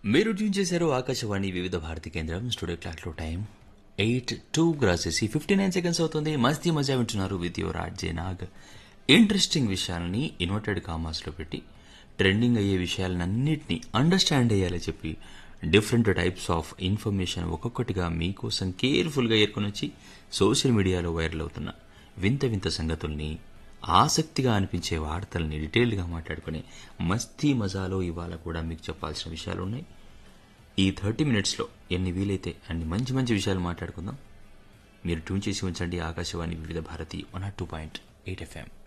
మీరు ట్యూన్ చేశారు ఆకాశవాణి వివిధ భారతి కేంద్రం స్టూడియో క్లాక్లో టైం ఎయిట్ టూ గ్రాసేసి ఫిఫ్టీ నైన్ సెకండ్స్ అవుతుంది మస్తీ మజా వింటున్నారు with your RJ Nag interesting విషయాలని ఇన్వర్టెడ్ కామాస్లో పెట్టి ట్రెండింగ్ అయ్యే విషయాలన్నింటినీ అండర్స్టాండ్ అయ్యేలా చెప్పి డిఫరెంట్ టైప్స్ ఆఫ్ ఇన్ఫర్మేషన్ ఒక్కొక్కటిగా మీకోసం కేర్ఫుల్గా ఏర్కొని వచ్చి సోషల్ మీడియాలో వైరల్ అవుతున్న వింత వింత సంగతుల్ని ఆసక్తిగా అనిపించే వార్తల్ని డీటెయిల్డ్గా మాట్లాడుకునే మస్తీ మజాలో ఇవాళ కూడా మీకు చెప్పాల్సిన విషయాలు ఉన్నాయి ఈ థర్టీ మినిట్స్లో ఎన్ని వీలైతే అన్ని మంచి మంచి విషయాలు మాట్లాడుకుందాం మీరు ట్యూన్ చేసి ఉంచండి Akashvani Vividh Bharati one two point eight FM